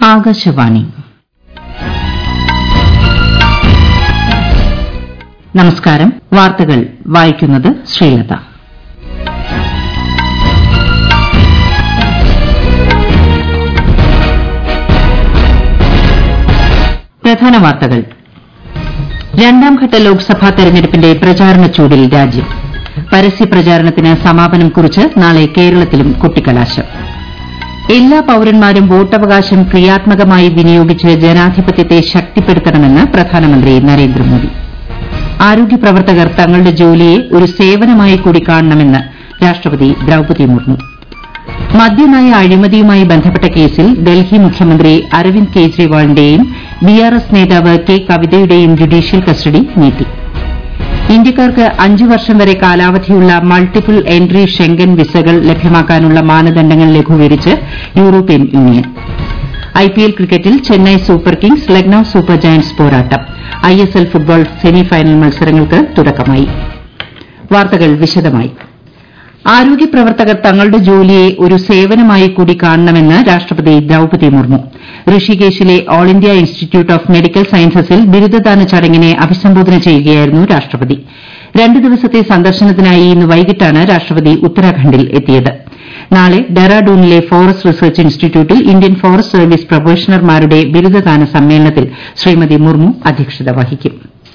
ആകാശവാണി നമസ്കാരം വാർത്തകൾ വായിക്കുന്നത് ശ്രീലത പ്രധാന വാർത്തകൾ രണ്ടാംഘട്ട ലോക്സഭാ തെരഞ്ഞെടുപ്പിന്റെ പ്രചാരണ ചൂടിൽ രാജ്യം പരസ്യ പ്രചാരണത്തിന് സമാപനം കുറിച്ച് നാളെ കേരളത്തിലും കൊട്ടിക്കലാശം എല്ലാ പൌരന്മാരും വോട്ടവകാശം ക്രിയാത്മകമായി വിനിയോഗിച്ച് ജനാധിപത്യത്തെ ശക്തിപ്പെടുത്തണമെന്ന് പ്രധാനമന്ത്രി നരേന്ദ്രമോദി ആരോഗ്യ പ്രവർത്തകർ തങ്ങളുടെ ജോലിയെ ഒരു സേവനമായി കൂടി കാണണമെന്ന് രാഷ്ട്രപതി ദ്രൌപതി മുർമു മദ്യനയ അഴിമതിയുമായി ബന്ധപ്പെട്ട കേസിൽ ഡൽഹി മുഖ്യമന്ത്രി അരവിന്ദ് കെജ്രിവാളിന്റെയും ബിആർഎസ് നേതാവ് കെ കവിതയുടെയും ജുഡീഷ്യൽ കസ്റ്റഡി നീട്ടി ഇന്ത്യക്കാർക്ക് അഞ്ചു വർഷം വരെ കാലാവധിയുള്ള മൾട്ടിപ്പിൾ എൻട്രി ഷെങ്കൻ വിസകൾ ലഭ്യമാക്കാനുള്ള മാനദണ്ഡങ്ങൾ ലഘൂകരിച്ച് യൂറോപ്യൻ യൂണിയൻ ഐപിഎൽ ക്രിക്കറ്റിൽ Chennai Super Kings Lucknow Super Giants പോരാട്ടം ഐഎസ്എൽ ഫുട്ബോൾ സെമി ഫൈനൽ മത്സരങ്ങൾക്ക് തുടക്കമായി വാർത്തകൾ വിശദമായി ആരോഗ്യ പ്രവർത്തകർ തങ്ങളുടെ ജോലിയെ ഒരു സേവനമായി കൂടി കാണണമെന്ന് രാഷ്ട്രപതി ദ്രൌപതി മുർമു ഋഷികേശിലെ All India Institute of Medical സയൻസസിൽ ബിരുദദാന ചടങ്ങിനെ അഭിസംബോധന ചെയ്യുകയായിരുന്നു രാഷ്ട്രപതി രണ്ട് ദിവസത്തെ സന്ദർശനത്തിനായി ഇന്ന് വൈകിട്ടാണ് രാഷ്ട്രപതി ഉത്തരാഖണ്ഡിൽ എത്തിയത് നാളെ ഡെറാഡൂണിലെ ഫോറസ്റ്റ് റിസർച്ച് ഇൻസ്റ്റിറ്റ്യൂട്ടിൽ ഇന്ത്യൻ ഫോറസ്റ്റ് സർവീസ് പ്രൊബേഷണർമാരുടെ ബിരുദദാന സമ്മേളനത്തിൽ ശ്രീമതി മുർമു അധ്യക്ഷത വഹിക്കും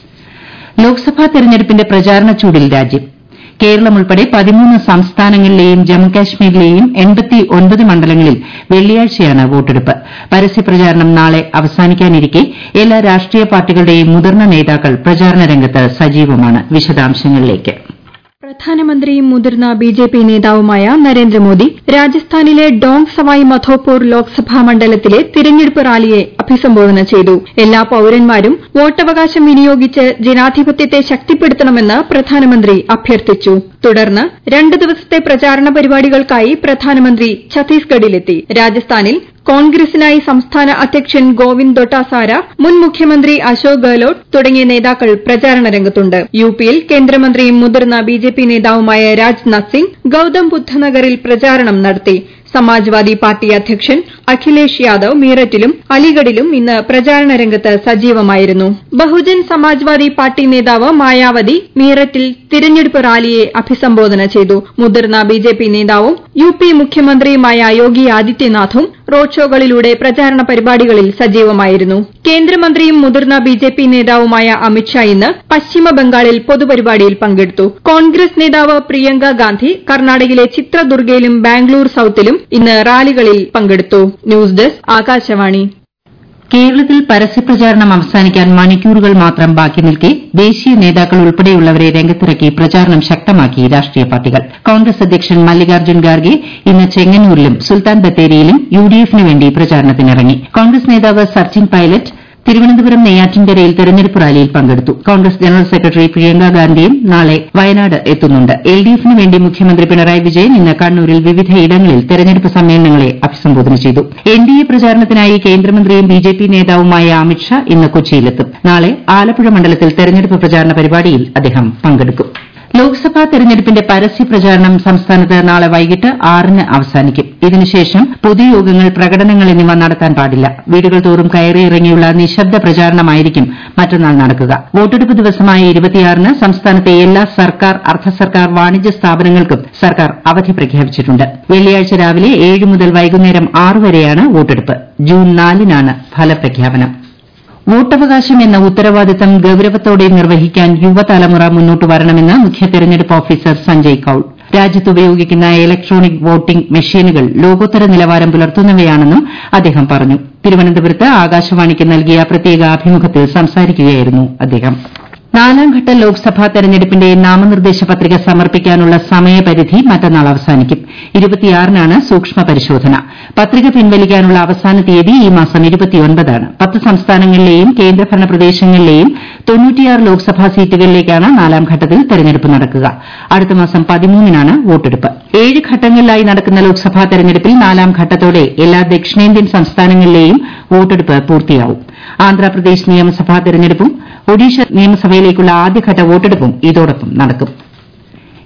ലോക്സഭാ തെരഞ്ഞെടുപ്പിന്റെ പ്രചാരണ ചൂടിൽ രാജ്യം കേരളം ഉൾപ്പെടെ പതിമൂന്ന് സംസ്ഥാനങ്ങളിലെയും ജമ്മുകാശ്മീരിലെയും മണ്ഡലങ്ങളിൽ വെള്ളിയാഴ്ചയാണ് വോട്ടെടുപ്പ് പരസ്യപ്രചാരണം നാളെ അവസാനിക്കാനിരിക്കെ എല്ലാ രാഷ്ട്രീയ പാർട്ടികളുടെയും മുതിർന്ന നേതാക്കൾ പ്രചാരണ രംഗത്ത് സജീവമാണ് വിശദാംശങ്ങളിലേക്ക് പ്രധാനമന്ത്രിയും മുതിർന്ന ബിജെപി നേതാവുമായ നരേന്ദ്രമോദി രാജസ്ഥാനിലെ ഡോങ് സവായ് മധോപൂർ ലോക്സഭാ മണ്ഡലത്തിലെ തിരഞ്ഞെടുപ്പ് റാലിയെ അഭിസംബോധന ചെയ്തു എല്ലാ പൌരന്മാരും വോട്ടവകാശം വിനിയോഗിച്ച് ജനാധിപത്യത്തെ ശക്തിപ്പെടുത്തണമെന്ന് പ്രധാനമന്ത്രി അഭ്യർത്ഥിച്ചു തുടർന്ന് രണ്ട് ദിവസത്തെ പ്രചാരണ പരിപാടികൾക്കായി പ്രധാനമന്ത്രി ഛത്തീസ്ഗഡിലെത്തി രാജസ്ഥാനിൽ കോൺഗ്രസിനായി സംസ്ഥാന അധ്യക്ഷൻ ഗോവിന്ദ് ദൊട്ടാസാര മുൻ മുഖ്യമന്ത്രി അശോക് ഗെഹ്ലോട്ട് തുടങ്ങിയ നേതാക്കൾ പ്രചാരണ രംഗത്തുണ്ട് യുപിയിൽ കേന്ദ്രമന്ത്രിയും മുതിർന്ന ബിജെപി നേതാവുമായ രാജ്നാഥ് സിംഗ് ഗൌതം ബുദ്ധനഗറിൽ പ്രചാരണം നടത്തി സമാജ്വാദി പാർട്ടി അധ്യക്ഷൻ അഖിലേഷ് യാദവ് മീററ്റിലും അലിഗഡിലും ഇന്ന് പ്രചാരണ രംഗത്ത് സജീവമായിരുന്നു ബഹുജൻ സമാജ്വാദി പാർട്ടി നേതാവ് മായാവതി മീററ്റിൽ തിരഞ്ഞെടുപ്പ് റാലിയെ അഭിസംബോധന ചെയ്തു മുതിർന്ന ബിജെപി നേതാവും യുപി മുഖ്യമന്ത്രിയുമായ യോഗി ആദിത്യനാഥും റോഡ് ഷോകളിലൂടെ പ്രചാരണ പരിപാടികളിൽ സജീവമായിരുന്നു കേന്ദ്രമന്ത്രിയും മുതിർന്ന ബിജെപി നേതാവുമായ അമിത്ഷാ ഇന്ന് പശ്ചിമ ബംഗാളിൽ പൊതുപരിപാടിയിൽ പങ്കെടുത്തു കോൺഗ്രസ് നേതാവ് പ്രിയങ്ക ഗാന്ധി കർണാടകയിലെ ചിത്രദുർഗയിലും ബാംഗ്ലൂർ സൌത്തിലും ഇന്ന് റാലികളിൽ പങ്കെടുത്തു ന്യൂസ് ഡെസ്ക് ആകാശവാണി കേരളത്തിൽ പരസ്യപ്രചാരണം അവസാനിക്കാൻ മണിക്കൂറുകൾ മാത്രം ബാക്കി നിൽക്കെ ദേശീയ നേതാക്കൾ ഉൾപ്പെടെയുള്ളവരെ രംഗത്തിറക്കി പ്രചാരണം ശക്തമാക്കി രാഷ്ട്രീയ പാർട്ടികൾ കോൺഗ്രസ് അധ്യക്ഷൻ മല്ലികാർജ്ജുൻ ഖാർഗെ ഇന്ന് ചെങ്ങന്നൂരിലും സുൽത്താൻ ബത്തേരിയിലും യുഡിഎഫിന് വേണ്ടി പ്രചാരണത്തിനിറങ്ങി കോൺഗ്രസ് നേതാവ് സച്ചിൻ പൈലറ്റ് തിരുവനന്തപുരം നെയ്യാറ്റിൻകരയിൽ തെരഞ്ഞെടുപ്പ് റാലിയിൽ പങ്കെടുത്തു കോൺഗ്രസ് ജനറൽ സെക്രട്ടറി പ്രിയങ്ക ഗാന്ധിയും നാളെ വയനാട് എത്തുന്നുണ്ട് എൽഡിഎഫിന് വേണ്ടി മുഖ്യമന്ത്രി പിണറായി വിജയൻ ഇന്ന് കണ്ണൂരിൽ വിവിധയിടങ്ങളിൽ തെരഞ്ഞെടുപ്പ് സമ്മേളനങ്ങളെ അഭിസംബോധന ചെയ്തു എൻഡിഎ പ്രചാരണത്തിനായി കേന്ദ്രമന്ത്രിയും ബിജെപി നേതാവുമായ അമിത്ഷാ ഇന്ന് കൊച്ചിയിലെത്തും നാളെ ആലപ്പുഴ മണ്ഡലത്തിൽ തെരഞ്ഞെടുപ്പ് പ്രചാരണ പരിപാടിയിൽ അദ്ദേഹം പങ്കെടുക്കും ലോക്സഭാ തെരഞ്ഞെടുപ്പിന്റെ പരസ്യ പ്രചാരണം സംസ്ഥാനത്ത് നാളെ വൈകിട്ട് ആറിന് അവസാനിക്കും ഇതിനുശേഷം പൊതുയോഗങ്ങൾ പ്രകടനങ്ങൾ എന്നിവ നടത്താൻ പാടില്ല വീടുകൾ തോറും കയറിയിറങ്ങിയുള്ള നിശബ്ദ പ്രചാരണമായിരിക്കും മറ്റന്നാൾ നടക്കുക വോട്ടെടുപ്പ് ദിവസമായ ഇരുപത്തിയാറിന് സംസ്ഥാനത്തെ എല്ലാ സർക്കാർ അർദ്ധ സർക്കാർ വാണിജ്യ സ്ഥാപനങ്ങൾക്കും സർക്കാർ അവധി പ്രഖ്യാപിച്ചിട്ടുണ്ട് വെള്ളിയാഴ്ച രാവിലെ ഏഴ് മുതൽ വൈകുന്നേരം ആറ് വരെയാണ് വോട്ടെടുപ്പ് ജൂൺ നാലിനാണ് ഫലപ്രഖ്യാപനം വോട്ടവകാശം എന്ന ഉത്തരവാദിത്തം ഗൌരവത്തോടെ നിർവഹിക്കാൻ യുവതലമുറ മുന്നോട്ട് വരണമെന്ന് മുഖ്യ തെരഞ്ഞെടുപ്പ് ഓഫീസർ സഞ്ജയ് കൌൾ രാജ്യത്ത് ഉപയോഗിക്കുന്ന ഇലക്ട്രോണിക് വോട്ടിംഗ് മെഷീനുകൾ ലോകോത്തര നിലവാരം പുലർത്തുന്നവയാണെന്നും അദ്ദേഹം പറഞ്ഞു തിരുവനന്തപുരത്ത് ആകാശവാണിക്ക് നൽകിയ പ്രത്യേക അഭിമുഖത്തിൽ സംസാരിക്കുകയായിരുന്നു അദ്ദേഹം നാലാംഘട്ട ലോക്സഭാ തെരഞ്ഞെടുപ്പിന്റെ നാമനിർദ്ദേശ പത്രിക സമർപ്പിക്കാനുള്ള സമയപരിധി മറ്റന്നാൾ അവസാനിക്കും ഇരുപത്തിയാറിനാണ് സൂക്ഷ്മ പരിശോധന പത്രിക പിൻവലിക്കാനുള്ള അവസാന തീയതി ഈ മാസം ഇരുപത്തിയൊൻപതാണ് പത്ത് സംസ്ഥാനങ്ങളിലെയും കേന്ദ്രഭരണ പ്രദേശങ്ങളിലെയും തൊണ്ണൂറ്റിയാറ് ലോക്സഭാ സീറ്റുകളിലേക്കാണ് നാലാം ഘട്ടത്തിൽ തെരഞ്ഞെടുപ്പ് നടക്കുക അടുത്ത മാസം പതിമൂന്നിനാണ് വോട്ടെടുപ്പ് ഏഴ് ഘട്ടങ്ങളിലായി നടക്കുന്ന ലോക്സഭാ തെരഞ്ഞെടുപ്പിൽ നാലാം ഘട്ടത്തോടെ എല്ലാ ദക്ഷിണേന്ത്യൻ സംസ്ഥാനങ്ങളിലെയും വോട്ടെടുപ്പ് പൂർത്തിയാവും ആന്ധ്രാപ്രദേശ് നിയമസഭാ തെരഞ്ഞെടുപ്പും ഒഡീഷ നിയമസഭയിലേക്കുള്ള ആദ്യഘട്ട വോട്ടെടുപ്പും ഇതോടൊപ്പം നടക്കും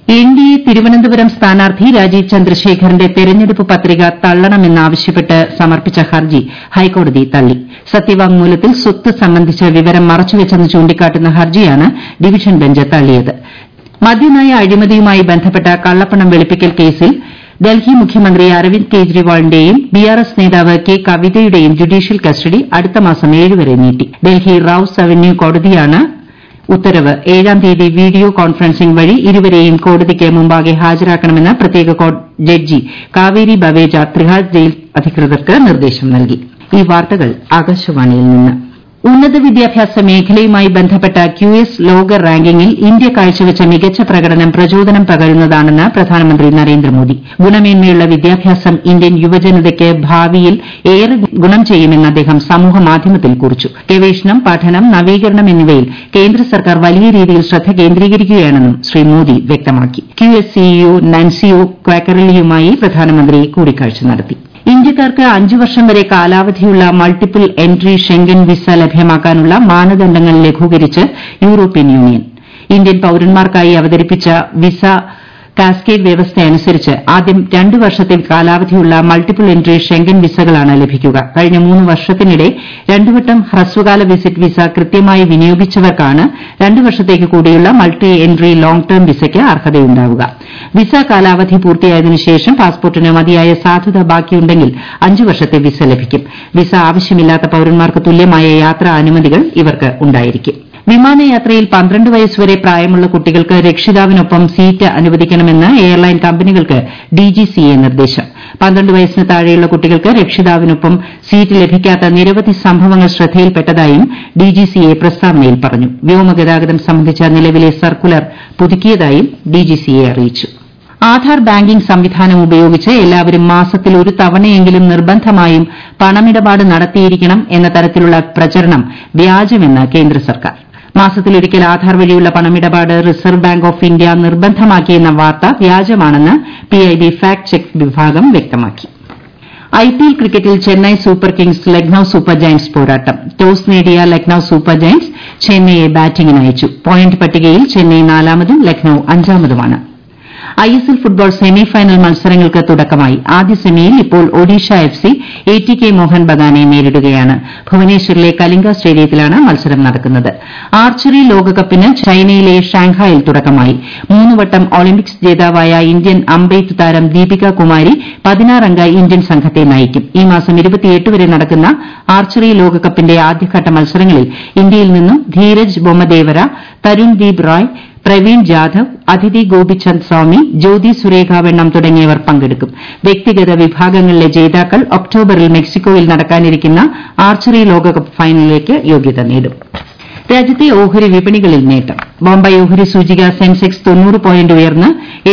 എൻ ഡി എ തിരുവനന്തപുരം സ്ഥാനാർത്ഥി രാജീവ് ചന്ദ്രശേഖറിന്റെ തെരഞ്ഞെടുപ്പ് പത്രിക തള്ളണമെന്നാവശ്യപ്പെട്ട് സമർപ്പിച്ച ഹർജി ഹൈക്കോടതി തള്ളി സത്യവാങ്മൂലത്തിൽ സ്വത്ത് സംബന്ധിച്ച വിവരം മറച്ചുവെച്ചെന്ന് ചൂണ്ടിക്കാട്ടുന്ന ഹർജിയാണ് ഡിവിഷൻ ബെഞ്ച് തള്ളിയത് മദ്യനയ അഴിമതിയുമായി ബന്ധപ്പെട്ട കള്ളപ്പണം വെളുപ്പിക്കൽ കേസിൽ ഡൽഹി മുഖ്യമന്ത്രി അരവിന്ദ് കെജ്രിവാളിന്റെയും ബിആർഎസ് നേതാവ് കെ കവിതയുടെയും ജുഡീഷ്യൽ കസ്റ്റഡി അടുത്ത മാസം ഏഴുവരെ നീട്ടി ഡൽഹി റൌസ് അവന്യൂ കോടതിയാണ് ഉത്തരവ് ഏഴാം തീയതി വീഡിയോ കോൺഫറൻസിംഗ് വഴി ഇരുവരെയും കോടതിക്ക് മുമ്പാകെ ഹാജരാക്കണമെന്ന് പ്രത്യേക ജഡ്ജി കാവേരി ബവേജ ത്രിഹാർ ജയിൽ അധികൃതർക്ക് നിർദ്ദേശം നൽകി ഈ വാർത്തകൾ ആകാശവാണിയിൽ നിന്ന് ഉന്നത വിദ്യാഭ്യാസ മേഖലയുമായി ബന്ധപ്പെട്ട ക്യു എസ് ലോക റാങ്കിംഗിൽ ഇന്ത്യ കാഴ്ചവെച്ച മികച്ച പ്രകടനം പ്രചോദനം പകരുന്നതാണെന്ന് പ്രധാനമന്ത്രി നരേന്ദ്രമോദി ഗുണമേന്മയുള്ള വിദ്യാഭ്യാസം ഇന്ത്യൻ യുവജനതയ്ക്ക് ഭാവിയിൽ ഏറെ ഗുണം ചെയ്യുമെന്ന് അദ്ദേഹം സമൂഹമാധ്യമത്തിൽ കുറിച്ചു ഗവേഷണം പഠനം നവീകരണം എന്നിവയിൽ കേന്ദ്ര സർക്കാർ വലിയ രീതിയിൽ ശ്രദ്ധ കേന്ദ്രീകരിക്കുകയാണെന്നും ശ്രീ മോദി വ്യക്തമാക്കി ക്യു എസ് സിഇഒ നാൻസിയോ ക്വാക്കറലിയുമായി പ്രധാനമന്ത്രി കൂടിക്കാഴ്ച നടത്തി ഇന്ത്യക്കാർക്ക് അഞ്ച് വർഷം വരെ കാലാവധിയുള്ള മൾട്ടിപ്പിൾ എൻട്രി ഷെങ്കൻ വിസ ലഭ്യമാക്കാനുള്ള മാനദണ്ഡങ്ങൾ ലഘൂകരിച്ച് യൂറോപ്യൻ യൂണിയൻ ഇന്ത്യൻ പൌരന്മാർക്കായി അവതരിപ്പിച്ച വിസ കാസ്കേഡ് വ്യവസ്ഥയനുസരിച്ച് ആദ്യം രണ്ട് വർഷത്തെ കാലാവധിയുള്ള മൾട്ടിപ്പിൾ എൻട്രി ഷെങ്കൻ വിസകളാണ് ലഭിക്കുക കഴിഞ്ഞ മൂന്ന് വർഷത്തിനിടെ രണ്ടുവട്ടം ഹ്രസ്വകാല വിസിറ്റ് വിസ കൃത്യമായി വിനിയോഗിച്ചവർക്കാണ് രണ്ട് വർഷത്തേക്ക് കൂടിയുള്ള മൾട്ടി എൻട്രി ലോങ് ടേം വിസയ്ക്ക് അർഹതയുണ്ടാവുക വിസ കാലാവധി പൂർത്തിയായതിനു ശേഷം പാസ്പോർട്ടിന് മതിയായ സാധുത ബാക്കിയുണ്ടെങ്കിൽ അഞ്ച് വർഷത്തെ വിസ ലഭിക്കും വിസ ആവശ്യമില്ലാത്ത പൌരന്മാർക്ക് തുല്യമായ യാത്രാ അനുമതികൾ ഇവർക്ക് ഉണ്ടായിരിക്കും വിമാനയാത്രയിൽ പന്ത്രണ്ട് വയസ്സുവരെ പ്രായമുള്ള കുട്ടികൾക്ക് രക്ഷിതാവിനൊപ്പം സീറ്റ് അനുവദിക്കണമെന്ന് എയർലൈൻ കമ്പനികൾക്ക് ഡിജിസിഎ നിർദ്ദേശം പന്ത്രണ്ട് വയസ്സിന് താഴെയുള്ള കുട്ടികൾക്ക് രക്ഷിതാവിനൊപ്പം സീറ്റ് ലഭിക്കാത്ത നിരവധി സംഭവങ്ങൾ ശ്രദ്ധയിൽപ്പെട്ടതായും ഡിജിസിഎ പ്രസ്താവനയിൽ പറഞ്ഞു വ്യോമഗതാഗതം സംബന്ധിച്ച നിലവിലെ സർക്കുലർ പുതുക്കിയതായും ഡിജിസിഎ അറിയിച്ചു ആധാർ ബാങ്കിംഗ് സംവിധാനം ഉപയോഗിച്ച് എല്ലാവരും മാസത്തിൽ ഒരു തവണയെങ്കിലും നിർബന്ധമായും പണമിടപാട് നടത്തിയിരിക്കണം എന്ന തരത്തിലുള്ള പ്രചരണം വ്യാജമെന്ന് കേന്ദ്ര സർക്കാർ മാസത്തിലൊരിക്കൽ ആധാർ വഴിയുള്ള പണമിടപാട് റിസർവ് ബാങ്ക് ഓഫ് ഇന്ത്യ നിർബന്ധമാക്കിയെന്ന വാർത്ത വ്യാജമാണെന്ന് പിഐബി ഫാക്ട് ചെക്ക് വിഭാഗം വ്യക്തമാക്കി ഐപിഎൽ ക്രിക്കറ്റിൽ Chennai Super Kings Lucknow Super Giants പോരാട്ടം ടോസ് നേടിയ ലക്നൌ സൂപ്പർ ജയന്റ്സ് ചെന്നൈയെ ബാറ്റിംഗിന് അയച്ചു പോയിന്റ് പട്ടികയിൽ ചെന്നൈ നാലാമതും ലക്നൌ അഞ്ചാമതുമാണ് ഐഎസ്എൽ ഫുട്ബോൾ സെമി ഫൈനൽ മത്സരങ്ങൾക്ക് തുടക്കമായി ആദ്യ സെമിയിൽ ഇപ്പോൾ Odisha F C A T K Mohan ബഗാനെ നേരിടുകയാണ് ഭുവനേശ്വറിലെ കലിംഗ സ്റ്റേഡിയത്തിലാണ് മത്സരം നടക്കുന്നത് ആർച്ചറി ലോകകപ്പിന് ചൈനയിലെ ഷാങ്ഹായിൽ തുടക്കമായി മൂന്നുവട്ടം ഒളിമ്പിക്സ് ജേതാവായ ഇന്ത്യൻ അമ്പെയ്ത്ത് താരം ദീപിക കുമാരി പതിനാറംഗ ഇന്ത്യൻ സംഘത്തെ നയിക്കും ഈ മാസം വരെ നടക്കുന്ന ആർച്ചറി ലോകകപ്പിന്റെ ആദ്യഘട്ട മത്സരങ്ങളിൽ ഇന്ത്യയിൽ നിന്നും ധീരജ് ബൊമ്മദേവര തരുൺദീപ് റായ് പ്രവീൺ ജാധവ് അതിഥി ഗോപിചന്ദ് സ്വാമി ജ്യോതി സുരേഖ വെണ്ണം തുടങ്ങിയവർ പങ്കെടുക്കും വ്യക്തിഗത വിഭാഗങ്ങളിലെ ജേതാക്കൾ ഒക്ടോബറിൽ മെക്സിക്കോയിൽ നടക്കാനിരിക്കുന്ന ആർച്ചറി ലോകകപ്പ് ഫൈനലിലേക്ക് യോഗ്യത നേടും രാജ്യത്തെ ഓഹരി വിപണികളിൽ നേട്ടം ബോംബെ ഓഹരി സൂചിക സെൻസെക്സ് തൊണ്ണൂറ് പോയിന്റ് ഉയർന്ന്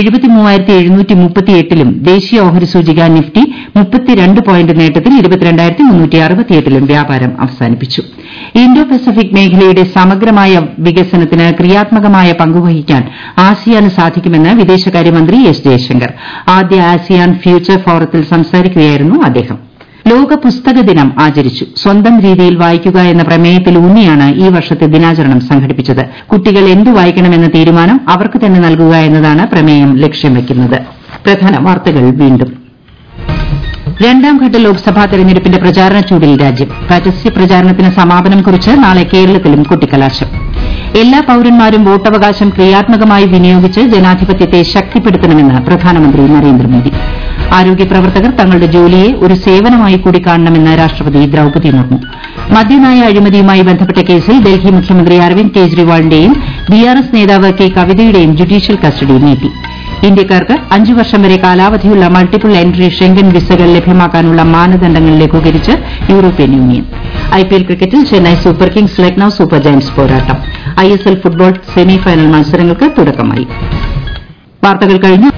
ലും ദേശീയ ഓഹരി സൂചിക നിഫ്റ്റി മുപ്പത്തിരണ്ട് പോയിന്റ് നേട്ടത്തിൽ ലും വ്യാപാരം അവസാനിപ്പിച്ചു ഇന്തോ പസഫിക് മേഖലയുടെ സമഗ്രമായ വികസനത്തിന് ക്രിയാത്മകമായ പങ്കുവഹിക്കാൻ ആസിയാന് സാധിക്കുമെന്ന് വിദേശകാര്യമന്ത്രി എസ് ജയശങ്കർ ആദ്യ ആസിയാൻ ഫ്യൂച്ചർ ഫോറത്തിൽ സംസാരിക്കുകയായിരുന്നു അദ്ദേഹം ലോക പുസ്തക ദിനം ആചരിച്ചു സ്വന്തം രീതിയിൽ വായിക്കുക എന്ന പ്രമേയത്തിലൂന്നിയാണ് ഈ വർഷത്തെ ദിനാചരണം സംഘടിപ്പിച്ചത് കുട്ടികൾ എന്തു വായിക്കണമെന്ന തീരുമാനം അവർക്ക് തന്നെ നൽകുക എന്നതാണ് പ്രമേയം ലക്ഷ്യം വയ്ക്കുന്നത് പ്രധാന വാർത്തകൾ വീണ്ടും രണ്ടാംഘട്ട ലോക്സഭാ തെരഞ്ഞെടുപ്പിന്റെ പ്രചാരണ ചൂടിൽ രാജ്യം പരസ്യ പ്രചാരണത്തിന് സമാപനം കുറിച്ച് നാളെ കേരളത്തിലും കൊട്ടിക്കലാശം എല്ലാ പൌരന്മാരും വോട്ടവകാശം ക്രിയാത്മകമായി വിനിയോഗിച്ച് ജനാധിപത്യത്തെ ശക്തിപ്പെടുത്തണമെന്ന് പ്രധാനമന്ത്രി നരേന്ദ്രമോദി ആരോഗ്യ പ്രവർത്തകർ തങ്ങളുടെ ജോലിയെ ഒരു സേവനമായി കൂടി കാണണമെന്ന് രാഷ്ട്രപതി ദ്രൌപതി മുർമു മദ്യനയ അഴിമതിയുമായി ബന്ധപ്പെട്ട കേസിൽ ഡൽഹി മുഖ്യമന്ത്രി അരവിന്ദ് കെജ്രിവാളിന്റെയും ബിആർഎസ് നേതാവ് കെ കവിതയുടെയും ജുഡീഷ്യൽ കസ്റ്റഡി നീട്ടി ഇന്ത്യക്കാർക്ക് അഞ്ചു വർഷം വരെ കാലാവധിയുള്ള മൾട്ടിപ്പിൾ എൻട്രി ഷെങ്കൻ വിസകൾ ലഭ്യമാക്കാനുള്ള മാനദണ്ഡങ്ങൾ ലഘൂകരിച്ച് യൂറോപ്യൻ യൂണിയൻ ഐപിഎൽ ക്രിക്കറ്റിൽ Chennai Super Kings Lucknow Super Giants പോരാട്ടം ഐഎസ്എൽ ഫുട്ബോൾ സെമി ഫൈനൽ മത്സരങ്ങൾക്ക് തുടക്കമായി വാർത്തകൾ കഴിഞ്ഞു